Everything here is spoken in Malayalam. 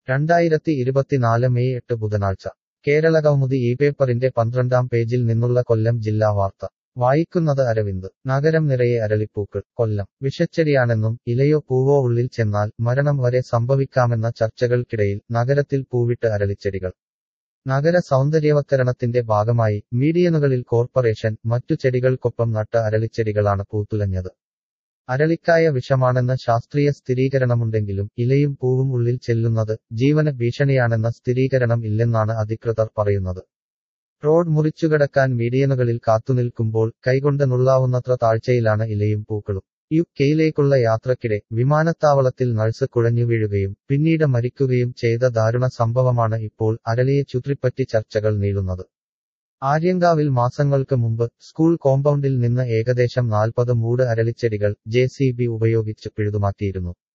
രണ്ടായിരത്തി ഇരുപത്തിനാല് മെയ് എട്ട് ബുധനാഴ്ച കേരളകൗമുദി ഈ പേപ്പറിന്റെ പന്ത്രണ്ടാം പേജിൽ നിന്നുള്ള കൊല്ലം ജില്ലാ വാർത്ത വായിക്കുന്നത് അരവിന്ദ് നഗരം നിറയെ അരളിപ്പൂക്കൾ കൊല്ലം വിഷച്ചെടിയാണെന്നും ഇലയോ പൂവോ ഉള്ളിൽ ചെന്നാൽ മരണം വരെ സംഭവിക്കാമെന്ന ചർച്ചകൾക്കിടയിൽ നഗരത്തിൽ പൂവിട്ട് അരളിച്ചെടികൾ നഗര സൗന്ദര്യവത്കരണത്തിന്റെ ഭാഗമായി മീഡിയനുകളിൽ കോർപ്പറേഷൻ മറ്റു ചെടികൾക്കൊപ്പം നട്ട അരളിച്ചെടികളാണ് പൂത്തുലഞ്ഞത് അരളിക്കായ വിഷമാണെന്ന് ശാസ്ത്രീയ സ്ഥിരീകരണമുണ്ടെങ്കിലും ഇലയും പൂവും ഉള്ളിൽ ചെല്ലുന്നത് ജീവന ഭീഷണിയാണെന്ന സ്ഥിരീകരണം ഇല്ലെന്നാണ് അധികൃതർ പറയുന്നത് റോഡ് മുറിച്ചുകടക്കാൻ മീഡിയനുകളിൽ കാത്തുനിൽക്കുമ്പോൾ കൈകൊണ്ട് നുള്ളാവുന്നത്ര താഴ്ചയിലാണ് ഇലയും പൂക്കളും യു കെയിലേക്കുള്ള യാത്രക്കിടെ വിമാനത്താവളത്തിൽ നഴ്സ് കുഴഞ്ഞു വീഴുകയും പിന്നീട് മരിക്കുകയും ചെയ്ത ദാരുണ സംഭവമാണ് ഇപ്പോൾ അരളിയെ ചുറ്റിപ്പറ്റി ചർച്ചകൾ നീളുന്നത് ആര്യങ്കാവിൽ മാസങ്ങൾക്ക് മുമ്പ് സ്കൂൾ കോമ്പൗണ്ടിൽ നിന്ന് ഏകദേശം നാൽപ്പത് മൂട് അരളിച്ചെടികൾ ജെ ഉപയോഗിച്ച് പിഴുതുമാറ്റിയിരുന്നു